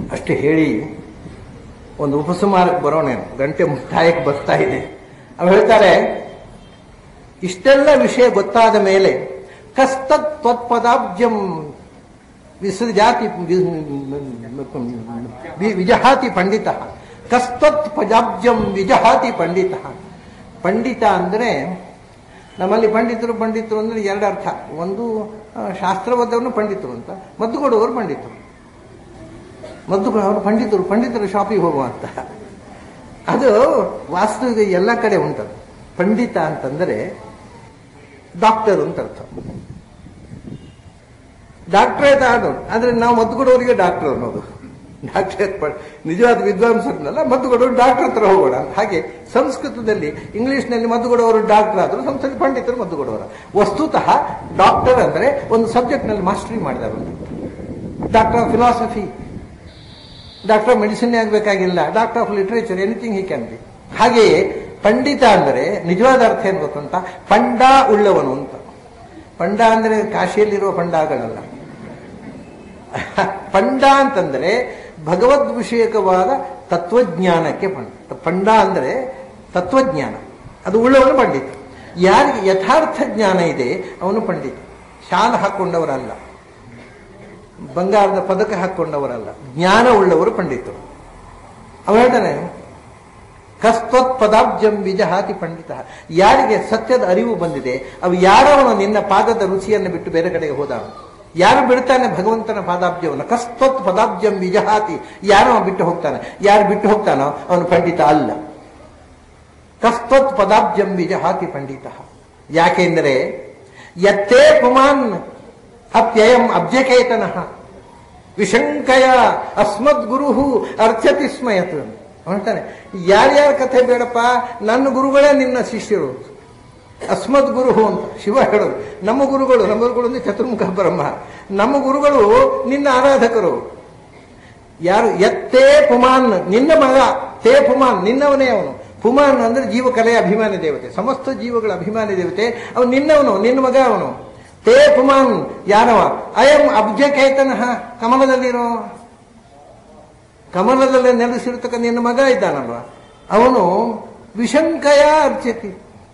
ಅಷ್ಟು ಹೇಳಿ ಒಂದು ಉಪಸಂಹಾರಕ್ಕೆ ಬರೋಣ ಗಂಟೆ ಮುಕ್ತಾಯಕ್ಕೆ ಬರ್ತಾ ಇದೆ ಅವ್ರು ಹೇಳ್ತಾರೆ ಇಷ್ಟೆಲ್ಲ ವಿಷಯ ಗೊತ್ತಾದ ಮೇಲೆ ಕಸ್ತತ್ ತ್ವತ್ಪದಾಬ್ಜಂ ವಿಸೃಜಾತಿ ವಿ- ವಿಜಹಾತಿ ಪಂಡಿತ ಕಸ್ತತ್ ಪಜಾಬ್ಜಂ ವಿಜಹಾತಿ ಪಂಡಿತ ಪಂಡಿತ ಅಂದ್ರೆ ನಮ್ಮಲ್ಲಿ ಪಂಡಿತರು ಪಂಡಿತರು ಅಂದ್ರೆ ಎರಡು ಅರ್ಥ ಒಂದು ಆ, ಶಾಸ್ತ್ರವದ್ದವನ್ನು ಪಂಡಿತರು ಅಂತ ಮದ್ದು ಕೊಡುವವರು ಪಂಡಿತರು ಮದ್ದು ಅವರು ಪಂಡಿತರು ಪಂಡಿತರು ಶಾಪಿಗೆ ಹೋಗುವಂತ ಅದು ವಾಸ್ತು ಇದು ಎಲ್ಲ ಕಡೆ ಉಂಟದು ಪಂಡಿತ ಅಂತಂದರೆ ಡಾಕ್ಟರ್ ಅಂತ ಅರ್ಥ ಡಾಕ್ಟ್ರೇಟ್ ಆದವನು ಆದ್ರೆ ನಾವು ಮದ್ದು ಕೊಡೋರಿಗೆ ಡಾಕ್ಟರ್ ಅನ್ನೋದು ಡಾಕ್ಟ್ರೇಟ್ ನಿಜವಾದ ವಿದ್ವಾಂಸರನ್ನೆಲ್ಲ ಮದ್ದು ಕೊಡೋರು ಡಾಕ್ಟರ್ ಹತ್ರ ಹೋಗೋಣ ಹಾಗೆ ಸಂಸ್ಕೃತದಲ್ಲಿ ಇಂಗ್ಲಿಷ್ನಲ್ಲಿ ಮದ್ದು ಕೊಡೋರು ಡಾಕ್ಟರ್ ಆದ್ರು ಸಂಸ್ಕೃತ ಪಂಡಿತರು ಮದ್ದು ಕೊಡೋರ ವಸ್ತುತಃ ಡಾಕ್ಟರ್ ಅಂದ್ರೆ ಒಂದು ಸಬ್ಜೆಕ್ಟ್ನಲ್ಲಿ ಮಾಸ್ಟರಿ ಮಾಡಿದವರು doctor of philosophy doctor of medicine ಆಗಬೇಕಾಗಿಲ್ಲ doctor of literature anything he can be ಹಾಗೆಯೇ ಪಂಡಿತ ಅಂದರೆ ನಿಜವಾದ ಅರ್ಥ ಏನ್ ಗೊತ್ತಂತ ಪಂಡ ಉಳ್ಳವನು ಅಂತ ಪಂಡ ಅಂದರೆ ಕಾಶಿಯಲ್ಲಿರುವ ಪಂಡಗಳಲ್ಲ ಪಂಡ ಅಂತಂದ್ರೆ ಭಗವದ್ ವಿಷಯಕವಾದ ತತ್ವಜ್ಞಾನಕ್ಕೆ ಪಂಡ ಪಂಡ ಅಂದರೆ ತತ್ವಜ್ಞಾನ ಅದು ಉಳ್ಳವನು ಪಂಡಿತ ಯಾರಿಗೆ ಯಥಾರ್ಥ ಜ್ಞಾನ ಇದೆ ಅವನು ಪಂಡಿತ ಶಾಲ ಹಾಕೊಂಡವರಲ್ಲ ಬಂಗಾರದ ಪದಕ ಹಾಕೊಂಡವರಲ್ಲ ಜ್ಞಾನ ಉಳ್ಳವರು ಪಂಡಿತರು ಅವ ಹೇಳ್ತಾನೆ ಕಸ್ತತ್ ಪದಾಬ್ಜಂ ವಿಜಹಾತಿ ಪಂಡಿತ ಯಾರಿಗೆ ಸತ್ಯದ ಅರಿವು ಬಂದಿದೆ ಅವು ಯಾರವನು ನಿನ್ನ ಪಾದದ ರುಚಿಯನ್ನು ಬಿಟ್ಟು ಬೇರೆ ಕಡೆಗೆ ಹೋದವನು ಯಾರು ಬಿಡ್ತಾನೆ ಭಗವಂತನ ಪಾದಾಬ್ಜವನ್ನು ಕಸ್ತತ್ ಪದಾಬ್ಜಂ ವಿಜಹಾತಿ ಯಾರು ಅವ ಬಿಟ್ಟು ಹೋಗ್ತಾನೆ ಯಾರು ಬಿಟ್ಟು ಹೋಗ್ತಾನೋ ಅವನು ಪಂಡಿತ ಅಲ್ಲ ಕಸ್ತತ್ ಪದಾಬ್ಜಂ ವಿಜಹಾತಿ ಪಂಡಿತ ಯಾಕೆಂದರೆ ಯತ್ತೇ ಪುಮಾನ್ ಅಪ್ಯಯಂ ಅಬ್ಜಕೇತನಃ ವಿಶಂಕಯ ಅಸ್ಮದ್ ಗುರು ಅರ್ಚತಿ ಸ್ಮಯತ್ ಹೇಳ್ತಾನೆ ಯಾರ್ಯಾರ ಕಥೆ ಬೇಡಪ್ಪ ನನ್ನ ಗುರುಗಳೇ ನಿನ್ನ ಶಿಷ್ಯರು ಅಸ್ಮದ್ ಗುರು ಅಂತ ಶಿವ ಹೇಳೋದು ನಮ್ಮ ಗುರುಗಳು ನಮ್ಮ ಗುರುಗಳು ಅಂದ್ರೆ ಚತುರ್ಮುಖ ಬ್ರಹ್ಮ ನಮ್ಮ ಗುರುಗಳು ನಿನ್ನ ಆರಾಧಕರು ಯಾರು ಎತ್ತೇ ಪುಮಾನ್ ನಿನ್ನ ಮಗ ತೇ ಪುಮಾನ್ ನಿನ್ನವನೇ ಅವನು ಪುಮಾನ್ ಅಂದ್ರೆ ಜೀವಕಲೆಯ ಅಭಿಮಾನಿ ದೇವತೆ ಸಮಸ್ತ ಜೀವಗಳ ಅಭಿಮಾನಿ ದೇವತೆ ಅವನು ನಿನ್ನವನು ನಿನ್ನ ಮಗ ಅವನು ತೇ ಪುಮಾನ್ ಯಾರವ ಅಯಂ ಅಬ್ಜಕೇತನಃ ಕಮಲದಲ್ಲಿರೋ ಕಮಲದಲ್ಲಿ ನೆಲೆಸಿರ್ತಕ್ಕ ನಿನ್ನ ಮಗ ಇದ್ದಾನಲ್ವ ಅವನು ವಿಶಂಕಯ ಅರ್ಚತಿ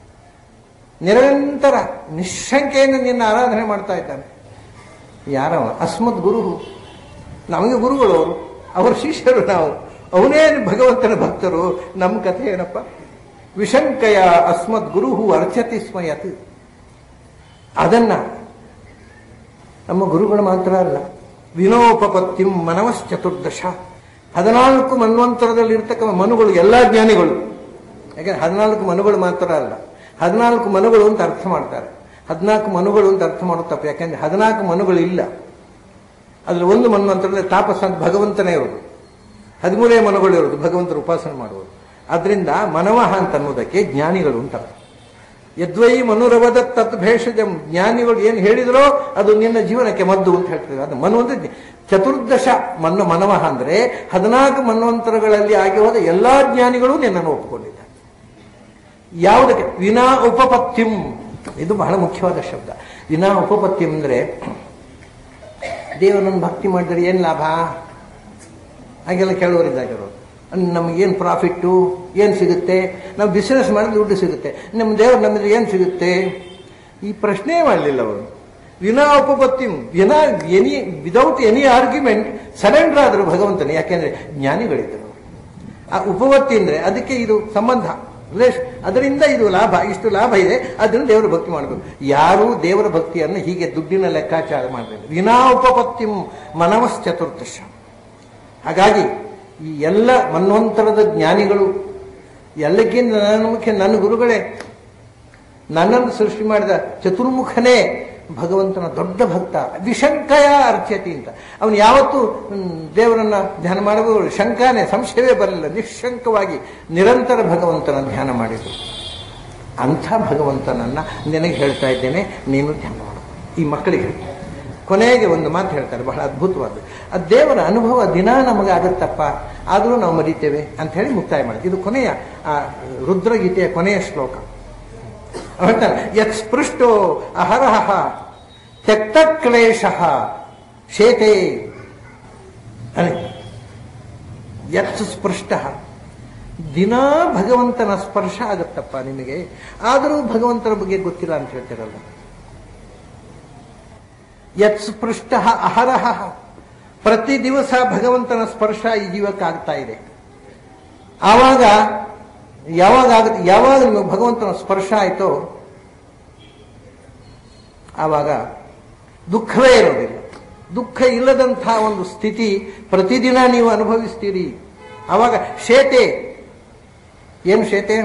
ನಿರಂತರ ನಿಶಂಕೆಯನ್ನು ನಿನ್ನ ಆರಾಧನೆ ಮಾಡ್ತಾ ಇದ್ದಾನೆ ಯಾರವ ಅಸ್ಮದ್ ಗುರು ನಮಗೆ ಗುರುಗಳು ಅವರು ಅವರ ಶಿಷ್ಯರು ನಾವು ಅವನೇ ಭಗವಂತನ ಭಕ್ತರು ನಮ್ಮ ಕಥೆ ಏನಪ್ಪ ವಿಶಂಕಯ ಅಸ್ಮದ್ ಗುರು ಅರ್ಚತಿ ಸ್ಮಯತ್ ಅದನ್ನ ನಮ್ಮ ಗುರುಗಳು ಮಾತ್ರ ಅಲ್ಲ ವಿನೋಪಪತ್ತಿಂ ಮನವಶ್ಚತುರ್ದಶ ಹದಿನಾಲ್ಕು ಮನ್ವಂತರದಲ್ಲಿ ಇರ್ತಕ್ಕ ಮನುಗಳು ಎಲ್ಲಾ ಜ್ಞಾನಿಗಳು ಯಾಕಂದ್ರೆ ಹದಿನಾಲ್ಕು ಮನುಗಳು ಮಾತ್ರ ಅಲ್ಲ ಹದಿನಾಲ್ಕು ಮನುಗಳು ಅಂತ ಅರ್ಥ ಮಾಡ್ತಾರೆ ಹದಿನಾಲ್ಕು ಮನುಗಳು ಅಂತ ಅರ್ಥ ಮಾಡೋ ತಪ್ಪು ಯಾಕಂದ್ರೆ ಹದಿನಾಲ್ಕು ಮನುಗಳು ಇಲ್ಲ ಅದ್ರ ಒಂದು ಮನ್ವಂತರದಲ್ಲಿ ತಾಪಸ ಅಂತ ಭಗವಂತನೇ ಇರೋದು ಹದಿಮೂರೇ ಮನಗಳು ಇರೋದು ಭಗವಂತರ ಉಪಾಸನೆ ಮಾಡುವುದು ಅದರಿಂದ ಮನವಹ ಅಂತ ಅನ್ನೋದಕ್ಕೆ ಜ್ಞಾನಿಗಳು ಅಂತ ಅರ್ಥ. ಯದ್ವೈ ಮನುರವದ ತತ್ ಭೇಷಜಂ ಜ್ಞಾನಿಗಳು ಏನು ಹೇಳಿದ್ರೋ ಅದು ನಿನ್ನ ಜೀವನಕ್ಕೆ ಮದ್ದು ಅಂತ ಹೇಳ್ತಾರೆ ಅದು ಮನು ಅಂದ್ರೆ ಜ್ಞ- ಚತುರ್ದಶ ಮನ್ನು ಮನವಹ ಅಂದ್ರೆ ಹದಿನಾಲ್ಕು ಮನ್ವಂತರಗಳಲ್ಲಿ ಆಗಿ ಹೋದ ಎಲ್ಲಾ ಜ್ಞಾನಿಗಳು ನಿನ್ನನ್ನು ಒಪ್ಪಿಕೊಂಡಿದ್ದಾರೆ ಯಾವುದಕ್ಕೆ ವಿನಾ ಉಪಪತ್ತಿಂ ಇದು ಬಹಳ ಮುಖ್ಯವಾದ ಶಬ್ದ ವಿನಾ ಉಪಪತ್ತಿಂ ಅಂದ್ರೆ ದೇವರನ್ನು ಭಕ್ತಿ ಮಾಡಿದರೆ ಏನು ಲಾಭ ಹಾಗೆಲ್ಲ ಕೇಳುವರಿದ್ದಾಗಿರೋದು ನಮಗೇನು ಪ್ರಾಫಿಟ್ಟು ಏನು ಸಿಗುತ್ತೆ ನಾವು ಬಿಸ್ನೆಸ್ ಮಾಡಿದ್ರೆ ದುಡ್ಡು ಸಿಗುತ್ತೆ ನಮ್ಮ ದೇವರು ನಮಗೆ ಏನು ಸಿಗುತ್ತೆ ಈ ಪ್ರಶ್ನೆ ಮಾಡಲಿಲ್ಲ ಅವರು ವಿನಾ ಉಪಪತ್ತಿ ವಿನಾ any without any argument surrender ಆದರು ಭಗವಂತನೇ ಯಾಕೆಂದ್ರೆ ಜ್ಞಾನಿಗಳಿದ್ದರು ಆ ಉಪಪತ್ತಿ ಅಂದ್ರೆ ಅದಕ್ಕೆ ಇದು ಸಂಬಂಧ ರಿಲೇಶನ್ ಅದರಿಂದ ಇದು ಲಾಭ ಇಷ್ಟು ಲಾಭ ಇದೆ ಅದನ್ನು ದೇವರ ಭಕ್ತಿ ಮಾಡಬೇಕು ಯಾರೂ ದೇವರ ಭಕ್ತಿಯನ್ನು ಹೀಗೆ ದುಡ್ಡಿನ ಲೆಕ್ಕಾಚಾರ ಮಾಡಬೇಕು ವಿನಾ ಉಪಪತ್ತಿ ಮನವಸ್ ಚತುರ್ದಶ ಹಾಗಾಗಿ ಈ ಎಲ್ಲ ಮನ್ವಂತರದ ಜ್ಞಾನಿಗಳು ಎಲ್ಲಕ್ಕಿಂತ ನನ್ನ ಮುಖ್ಯ ನನ್ನ ಗುರುಗಳೇ ನನ್ನನ್ನು ಸೃಷ್ಟಿ ಮಾಡಿದ ಚತುರ್ಮುಖನೇ ಭಗವಂತನ ದೊಡ್ಡ ಭಕ್ತ ವಿಶಂಕಯ ಅರ್ಚತಿ ಅಂತ ಅವನು ಯಾವತ್ತೂ ಹ್ಮ್, ದೇವರನ್ನ ಧ್ಯಾನ ಮಾಡಬಹುದು ಶಂಕನೇ ಸಂಶಯವೇ ಬರಲಿಲ್ಲ ನಿಶಂಕವಾಗಿ ನಿರಂತರ ಭಗವಂತನ ಧ್ಯಾನ ಮಾಡಿದರು ಅಂಥ ಭಗವಂತನನ್ನ ನಿನಗೆ ಹೇಳ್ತಾ ಇದ್ದೇನೆ ನೀನು ಧ್ಯಾನ ಮಾಡು ಈ ಮಕ್ಕಳಿಗೆ ಕೊನೆಗೆ ಒಂದು ಮಾತು ಹೇಳ್ತಾರೆ ಬಹಳ ಅದ್ಭುತವಾದ ಆ ದೇವರ ಅನುಭವ ದಿನ ನಮಗೆ ಆಗುತ್ತಪ್ಪ ಆದರೂ ನಾವು ಮರಿತೇವೆ ಅಂತ ಹೇಳಿ ಮುಕ್ತಾಯ ಮಾಡಿ ಇದು ಕೊನೆಯ ಆ ರುದ್ರಗೀತೆಯ ಕೊನೆಯ ಶ್ಲೋಕ ಅವ್ರು ಹೇಳ್ತಾರೆ ಯತ್ ಸ್ಪೃಷ್ಟೋ ಅಹರಹ ತ್ಯಕ್ತ ಕ್ಲೇಶ ಶೇತೆ ಅರೆ ಯತ್ ಸ್ಪೃಷ್ಟ ದಿನಾ ಭಗವಂತನ ಸ್ಪರ್ಶ ಆಗುತ್ತಪ್ಪ ನಿಮಗೆ ಆದರೂ ಭಗವಂತನ ಬಗ್ಗೆ ಗೊತ್ತಿಲ್ಲ ಅಂತ ಹೇಳ್ತಿರಲ್ಲ ಯತ್ ಸ್ಪೃಷ್ಟ ಅಹರಹ ಪ್ರತಿ ದಿವಸ ಭಗವಂತನ ಸ್ಪರ್ಶ ಈ ಜೀವಕ್ಕಾಗ್ತಾ ಇದೆ ಆವಾಗ ಯಾವಾಗ ಆಗುತ್ತೆ ಯಾವಾಗ ನಿಮಗೆ ಭಗವಂತನ ಸ್ಪರ್ಶ ಆಯಿತೋ ಆವಾಗ ದುಃಖವೇ ಇರೋದಿಲ್ಲ ದುಃಖ ಇಲ್ಲದಂತಹ ಒಂದು ಸ್ಥಿತಿ ಪ್ರತಿದಿನ ನೀವು ಅನುಭವಿಸ್ತೀರಿ ಆವಾಗ ಶೇತೆ ಏನು ಶೇತೆ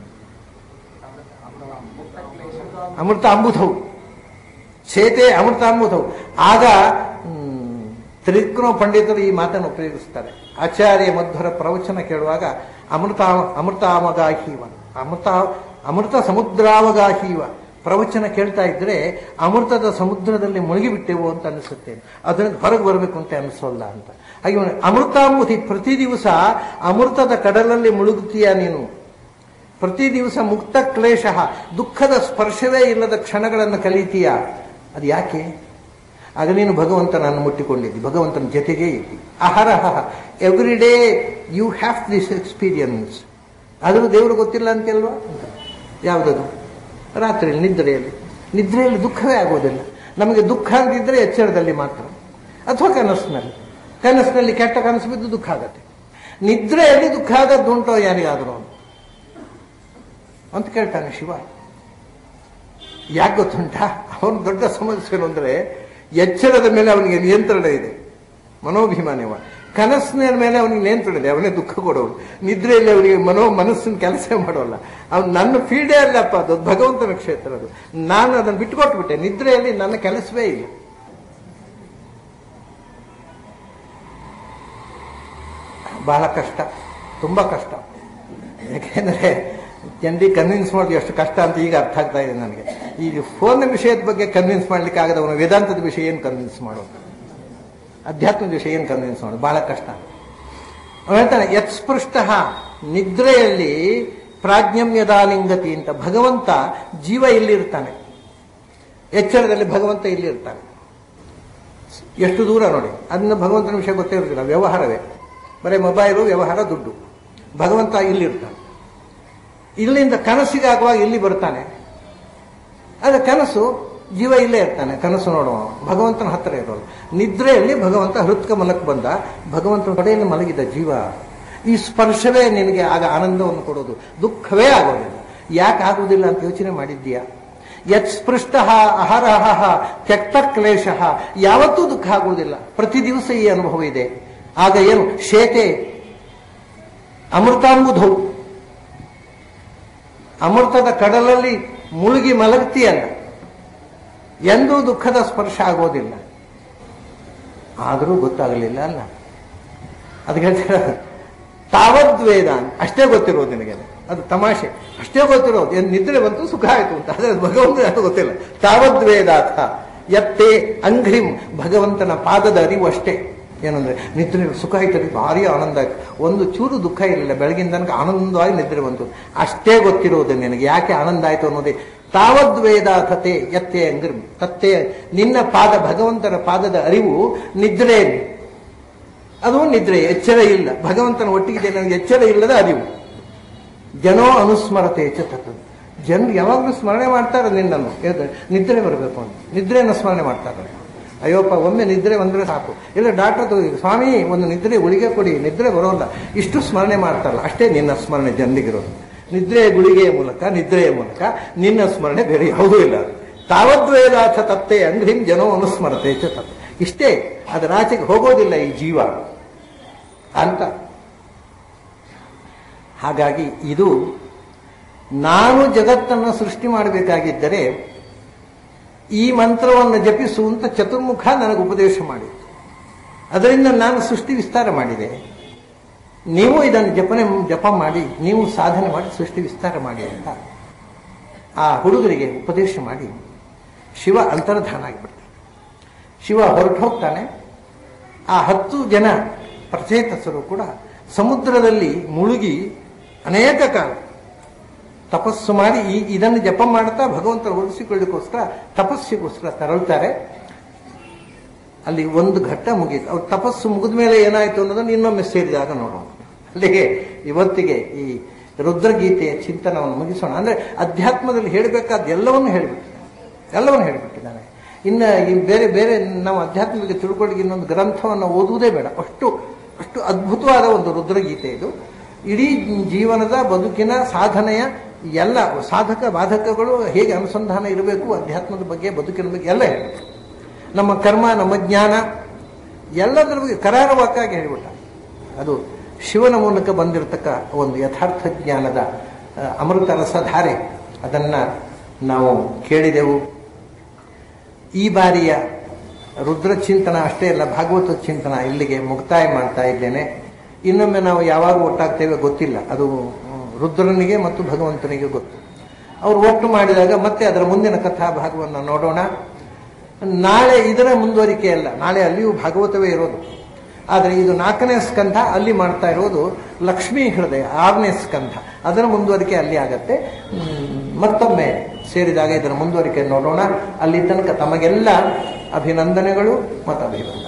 ಅಮೃತ ಅಂಬುಧವು ಶೇತೆ ಅಮೃತ ಅಂಬುಧವು ಆಗ ಹ್ಮ್, ತ್ರಿವಿಕ್ರಮ ಪಂಡಿತರು ಈ ಮಾತನ್ನು ಉಪಯೋಗಿಸ್ತಾರೆ ಆಚಾರ್ಯ ಮಧ್ವರ ಪ್ರವಚನ ಕೇಳುವಾಗ ಅಮೃತ ಅಮೃತಾಮಗಾಹೀವ ಅಮೃತ ಅಮೃತ ಸಮುದ್ರಾವಗಾಹೀವ ಪ್ರವಚನ ಕೇಳ್ತಾ ಇದ್ರೆ ಅಮೃತದ ಸಮುದ್ರದಲ್ಲಿ ಮುಳುಗಿಬಿಟ್ಟೆವು ಅಂತ ಅನಿಸುತ್ತೆ ಅದರಿಂದ ಹೊರಗೆ ಬರಬೇಕು ಅಂತ ಅನಿಸೋಲ್ಲ ಅಂತ ಹಾಗೆ ಅಮೃತಾಂಬುಧಿ ಪ್ರತಿ ದಿವಸ ಅಮೃತದ ಕಡಲಲ್ಲಿ ಮುಳುಗುತ್ತೀಯ ನೀನು ಪ್ರತಿ ದಿವಸ ಮುಕ್ತ ಕ್ಲೇಶ ದುಃಖದ ಸ್ಪರ್ಶವೇ ಇಲ್ಲದ ಕ್ಷಣಗಳನ್ನು ಕಲಿತೀಯ ಅದು ಯಾಕೆ ಆಗ ನೀನು ಭಗವಂತನನ್ನು ಮುಟ್ಟಿಕೊಂಡಿದ್ದಿ ಭಗವಂತನ ಜೊತೆಗೇ ಇದ್ದಿ ಅಹರಹ every day you have this experience ಆದರೂ ದೇವರು ಗೊತ್ತಿಲ್ಲ ಅಂತೆಲ್ವಾ ಯಾವುದದು ರಾತ್ರಿ ನಿದ್ರೆಯಲ್ಲಿ ನಿದ್ರೆಯಲ್ಲಿ ದುಃಖವೇ ಆಗೋದಿಲ್ಲ ನಮಗೆ ದುಃಖ ಅಂತಿದ್ರೆ ಎಚ್ಚರದಲ್ಲಿ ಮಾತ್ರ ಅಥವಾ ಕನಸಿನಲ್ಲಿ ಕನಸಿನಲ್ಲಿ ಕೆಟ್ಟ ಕನಸು ಬಿದ್ದು ದುಃಖ ಆಗತ್ತೆ ನಿದ್ರೆಯಲ್ಲಿ ದುಃಖ ಆದದ್ದುಂಟೋ ಯಾರಿಗಾದರೂ ಅಂತ ಕೇಳ್ತಾನೆ ಶಿವ ಯಾಕೆ ಗೊತ್ತುಂಟಾ ಅವನ ದೊಡ್ಡ ಸಮಸ್ಯೆ ಏನು ಅಂದ್ರೆ ಎಚ್ಚರದ ಮೇಲೆ ಅವನಿಗೆ ನಿಯಂತ್ರಣ ಇದೆ ಮನೋಭಿಮಾನವ ಕನಸಿನ ಮೇಲೆ ಅವನಿಗೆ ನಿಯಂತ್ರಣ ಇದೆ ಅವನೇ ದುಃಖ ಕೊಡೋರು ನಿದ್ರೆಯಲ್ಲಿ ಅವನಿಗೆ ಮನೋ ಮನಸ್ಸಿನ ಕೆಲಸ ಮಾಡೋಲ್ಲ ಅವ್ನು ನನ್ನ ಫೀಲ್ಡೇ ಅಲ್ಲಪ್ಪ ಅದು ಭಗವಂತನ ಕ್ಷೇತ್ರ ಅದು ನಾನು ಅದನ್ನು ಬಿಟ್ಟುಕೊಟ್ಬಿಟ್ಟೆ ನಿದ್ರೆಯಲ್ಲಿ ನನ್ನ ಕೆಲಸವೇ ಇಲ್ಲ ಬಹಳ ಕಷ್ಟ ತುಂಬಾ ಕಷ್ಟ ಯಾಕೆಂದ್ರೆ ಜನರಿಗೆ ಕನ್ವಿನ್ಸ್ ಮಾಡೋದು ಎಷ್ಟು ಕಷ್ಟ ಅಂತ ಈಗ ಅರ್ಥ ಆಗ್ತಾ ಇದೆ ನನಗೆ ಈಗ ಫೋನ್ ವಿಷಯದ ಬಗ್ಗೆ ಕನ್ವಿನ್ಸ್ ಮಾಡ್ಲಿಕ್ಕೆ ಆಗದವನು ವೇದಾಂತದ ವಿಷಯ ಏನು ಕನ್ವಿನ್ಸ್ ಮಾಡೋದು ಅಧ್ಯಾತ್ಮದ ವಿಷಯ ಏನು ಕನ್ವಿನ್ಸ್ ಮಾಡೋದು ಬಹಳ ಕಷ್ಟ ಅವ್ನು ಹೇಳ್ತಾನೆ ಯತ್ಸ್ಪೃಷ್ಟ ನಿದ್ರೆಯಲ್ಲಿ ಪ್ರಾಜ್ಞಮ್ಯದಾಲಿಂಗತಿ ಅಂತ ಭಗವಂತ ಜೀವ ಇಲ್ಲಿರ್ತಾನೆ ಎಚ್ಚರದಲ್ಲಿ ಭಗವಂತ ಇಲ್ಲಿರ್ತಾನೆ ಎಷ್ಟು ದೂರ ನೋಡಿ ಅದನ್ನ ಭಗವಂತನ ವಿಷಯ ಗೊತ್ತೇ ಇರೋದಿಲ್ಲ ವ್ಯವಹಾರವೇ ಬರೀ ಮೊಬೈಲು ವ್ಯವಹಾರ ದುಡ್ಡು ಭಗವಂತ ಇಲ್ಲಿರ್ತಾನೆ ಇಲ್ಲಿಂದ ಕನಸಿಗಾಗುವಾಗ ಇಲ್ಲಿ ಬರ್ತಾನೆ ಅದೇ ಕನಸು ಜೀವ ಇಲ್ಲೇ ಇರ್ತಾನೆ ಕನಸು ನೋಡುವ ಭಗವಂತನ ಹತ್ತಿರ ಇರೋದು ನಿದ್ರೆಯಲ್ಲಿ ಭಗವಂತ ಹೃತ್ಕಮಲಕ್ಕೆ ಬಂದ ಭಗವಂತನ ಕಡೆಯಲ್ಲಿ ಮಲಗಿದ ಜೀವ ಈ ಸ್ಪರ್ಶವೇ ನಿನಗೆ ಆಗ ಆನಂದವನ್ನು ಕೊಡೋದು ದುಃಖವೇ ಆಗೋದಿಲ್ಲ ಯಾಕೆ ಆಗುವುದಿಲ್ಲ ಅಂತ ಯೋಚನೆ ಮಾಡಿದ್ದೀಯಾ ಯತ್ ಸ್ಪೃಷ್ಟ ಅಹರಹ ತ್ಯಕ್ತ ಕ್ಲೇಶ ಯಾವತ್ತೂ ದುಃಖ ಆಗುವುದಿಲ್ಲ ಪ್ರತಿ ದಿವಸ ಈ ಅನುಭವ ಇದೆ ಆಗ ಏನು ಶೇತೆ ಅಮೃತಾಂಬುಧೌ ಅಮೃತದ ಕಡಲಲ್ಲಿ ಮುಳುಗಿ ಮಲಗ್ತೀಯಲ್ಲ ಎಂದೂ ದುಃಖದ ಸ್ಪರ್ಶ ಆಗೋದಿಲ್ಲ ಆದರೂ ಗೊತ್ತಾಗಲಿಲ್ಲ ಅಲ್ಲ ಅದಕ್ಕೆ ಹೇಳ್ತಾರೆ ತಾವದ್ವೇದ ಅಂತ ಅಷ್ಟೇ ಗೊತ್ತಿರೋದು ನಿನಗೆ ಅದು ತಮಾಷೆ ಅಷ್ಟೇ ಗೊತ್ತಿರೋದು ಏನು ನಿದ್ರೆ ಬಂತು ಸುಖ ಆಯಿತು ಅಂತ ಆದರೆ ಭಗವಂತ ಅದು ಗೊತ್ತಿಲ್ಲ ತಾವದ್ವೇದಾಥ ಎತ್ತೇ ಅಂಘ್ರಿಂ ಭಗವಂತನ ಪಾದದ ಅರಿವು ಅಷ್ಟೇ ಏನಂದ್ರೆ ನಿದ್ರೆ ಸುಖ ಆಯ್ತದೆ ಭಾರಿ ಆನಂದ ಆಯ್ತು ಒಂದು ಚೂರು ದುಃಖ ಇರಲಿಲ್ಲ ಬೆಳಗಿನ ತನಕ ಆನಂದವಾಗಿ ನಿದ್ರೆ ಬಂತು ಅಷ್ಟೇ ಗೊತ್ತಿರೋದು ನಿನಗೆ ಯಾಕೆ ಆನಂದ ಆಯ್ತು ಅನ್ನೋದೇ ತಾವದ್ವೇದಾಥತೆ ಎತ್ತೆ ಅಂಗ್ರಿಂ ತತ್ತೆ ನಿನ್ನ ಪಾದ ಭಗವಂತನ ಪಾದದ ಅರಿವು ನಿದ್ರೆಯಲ್ಲಿ ಅದು ನಿದ್ರೆ ಎಚ್ಚರ ಇಲ್ಲ ಭಗವಂತನ ಒಟ್ಟಿಗೆ ನನಗೆ ಎಚ್ಚರ ಇಲ್ಲದ ಅರಿವು ಜನೋ ಅನುಸ್ಮರತೆ ತತ್ ಜನರು ಯಾವಾಗಲೂ ಸ್ಮರಣೆ ಮಾಡ್ತಾರೆ ನಿನ್ನನ್ನು ಹೇಳ್ತಾರೆ, ನಿದ್ರೆ ಬರಬೇಕು ಅಂತ ನಿದ್ರೆಯನ್ನು ಸ್ಮರಣೆ ಮಾಡ್ತಾರೆ ಅಯ್ಯೋಪ್ಪ ಒಮ್ಮೆ ನಿದ್ರೆ ಬಂದ್ರೆ ಸಾಕು ಇಲ್ಲ ಡಾಕ್ಟರ್ ಸ್ವಾಮಿ ಒಂದು ನಿದ್ರೆ ಗುಳಿಗೆ ಕೊಡಿ ನಿದ್ರೆ ಬರೋಲ್ಲ ಇಷ್ಟು ಸ್ಮರಣೆ ಮಾಡ್ತಾರಲ್ಲ ಅಷ್ಟೇ ನಿನ್ನ ಸ್ಮರಣೆ ಜನರಿಗಿರೋದು ನಿದ್ರೆ ಗುಳಿಗೆಯ ಮೂಲಕ ನಿದ್ರೆಯ ಮೂಲಕ ನಿನ್ನ ಸ್ಮರಣೆ ಬೇರೆ ಯಾವುದೂ ಇಲ್ಲ ತಾವದ್ವೇದಾಥ ತತ್ತೆ ಅಂಗ್ರಿಂ ಜನೋ ಅನುಸ್ಮರತೆ ಚ ತತ್ ಇಷ್ಟೇ ಅದರ ಆಚೆಗೆ ಹೋಗೋದಿಲ್ಲ ಈ ಜೀವ ಅಂತ ಹಾಗಾಗಿ ಇದು ನಾನು ಜಗತ್ತನ್ನು ಸೃಷ್ಟಿ ಮಾಡಬೇಕಾಗಿದ್ದರೆ ಈ ಮಂತ್ರವನ್ನು ಜಪಿಸು ಅಂತ ಚತುರ್ಮುಖ ನನಗೆ ಉಪದೇಶ ಮಾಡಿತ್ತು ಅದರಿಂದ ನಾನು ಸೃಷ್ಟಿ ವಿಸ್ತಾರ ಮಾಡಿದೆ ನೀವು ಇದನ್ನು ಜಪನೆ ಜಪ ಮಾಡಿ ನೀವು ಸಾಧನೆ ಮಾಡಿ ಸೃಷ್ಟಿ ವಿಸ್ತಾರ ಮಾಡಿ ಅಂತ ಆ ಹುಡುಗರಿಗೆ ಉಪದೇಶ ಮಾಡಿ ಶಿವ ಅಂತರ್ಧಾನ ಆಗಿಬಿಡ್ತಾನೆ ಶಿವ ಹೊರಟು ಹೋಗ್ತಾನೆ ಆ ಹತ್ತು ಜನ ಪ್ರಚೇತಸರು ಕೂಡ ಸಮುದ್ರದಲ್ಲಿ ಮುಳುಗಿ ಅನೇಕ ಕಾಲ ತಪಸ್ಸು ಮಾಡಿ ಈ ಇದನ್ನು ಜಪ ಮಾಡ್ತಾ ಭಗವಂತನ ಒಲಿಸಿಕೊಳ್ಳಿಕ್ಕೋಸ್ಕರ ತಪಸ್ಸಿಗೋಸ್ಕರ ತೆರಳ್ತಾರೆ ಅಲ್ಲಿ ಒಂದು ಘಟ್ಟ ಮುಗೀತು ಅವ್ರ ತಪಸ್ಸು ಮುಗಿದ ಮೇಲೆ ಏನಾಯ್ತು ಅನ್ನೋದನ್ನು ಇನ್ನೊಮ್ಮೆ ಸೇರಿದಾಗ ನೋಡೋಣ ಅಲ್ಲಿಗೆ ಇವತ್ತಿಗೆ ಈ ರುದ್ರಗೀತೆಯ ಚಿಂತನವನ್ನು ಮುಗಿಸೋಣ ಅಂದ್ರೆ ಅಧ್ಯಾತ್ಮದಲ್ಲಿ ಹೇಳಬೇಕಾದ ಎಲ್ಲವನ್ನೂ ಹೇಳಿಬಿಟ್ಟಿದ್ದಾನೆ ಎಲ್ಲವನ್ನು ಹೇಳಿಬಿಟ್ಟಿದ್ದಾನೆ ಇನ್ನು ಈ ಬೇರೆ ಬೇರೆ ನಾವು ಅಧ್ಯಾತ್ಮಕ್ಕೆ ತಿಳ್ಕೊಳ್ಳಿಕ್ಕೆ ಇನ್ನೊಂದು ಗ್ರಂಥವನ್ನು ಓದುವುದೇ ಬೇಡ ಅಷ್ಟು ಅಷ್ಟು ಅದ್ಭುತವಾದ ಒಂದು ರುದ್ರಗೀತೆ ಇದು ಇಡೀ ಜೀವನದ ಬದುಕಿನ ಸಾಧನೆಯ ಎಲ್ಲ ಸಾಧಕ ಬಾಧಕಗಳು ಹೇಗೆ ಅನುಸಂಧಾನ ಇರಬೇಕು ಅಧ್ಯಾತ್ಮದ ಬಗ್ಗೆ ಬದುಕಿನ ಬಗ್ಗೆ ಎಲ್ಲ ಹೇಳುತ್ತೆ ನಮ್ಮ ಕರ್ಮ ನಮ್ಮ ಜ್ಞಾನ ಎಲ್ಲದರ ಬಗ್ಗೆ ಕರಾರವಾಕ್ಕಾಗಿ ಹೇಳಿಬಿಟ್ಟ ಅದು ಶಿವನ ಮೂಲಕ ಬಂದಿರತಕ್ಕ ಒಂದು ಯಥಾರ್ಥ ಜ್ಞಾನದ ಆ, ಅಮೃತ ರಸಧಾರೆ ಅದನ್ನ ನಾವು ಕೇಳಿದೆವು ಈ ಬಾರಿಯ ರುದ್ರ ಚಿಂತನ ಅಷ್ಟೇ ಅಲ್ಲ ಭಾಗವತ ಚಿಂತನ ಇಲ್ಲಿಗೆ ಮುಕ್ತಾಯ ಮಾಡ್ತಾ ಇದ್ದೇನೆ ಇನ್ನೊಮ್ಮೆ ನಾವು ಯಾವಾಗ ಒಟ್ಟಾಗ್ತೇವೆ ಗೊತ್ತಿಲ್ಲ ಅದು ಹ್ಮ್, ರುದ್ರನಿಗೆ ಮತ್ತು ಭಗವಂತನಿಗೆ ಗೊತ್ತು ಅವರು ಒಟ್ಟು ಮಾಡಿದಾಗ ಮತ್ತೆ ಅದರ ಮುಂದಿನ ಕಥಾ ಭಾಗವನ್ನು ನೋಡೋಣ ನಾಳೆ ಇದರ ಮುಂದುವರಿಕೆ ಅಲ್ಲ ನಾಳೆ ಅಲ್ಲಿಯೂ ಭಾಗವತವೇ ಇರೋದು ಆದರೆ ಇದು ನಾಲ್ಕನೇ ಸ್ಕಂಧ ಅಲ್ಲಿ ಮಾಡ್ತಾ ಇರೋದು ಲಕ್ಷ್ಮೀ ಹೃದಯ ಆರನೇ ಸ್ಕಂಧ ಅದರ ಮುಂದುವರಿಕೆ ಅಲ್ಲಿ ಆಗತ್ತೆ ಹ್ಮ್, ಮತ್ತೊಮ್ಮೆ ಸೇರಿದಾಗ ಇದರ ಮುಂದುವರಿಕೆ ನೋಡೋಣ ಅಲ್ಲಿ ತನಕ ತಮಗೆಲ್ಲ ಅಭಿನಂದನೆಗಳು ಮತ್ತು ಅಭಿವಂದನೆ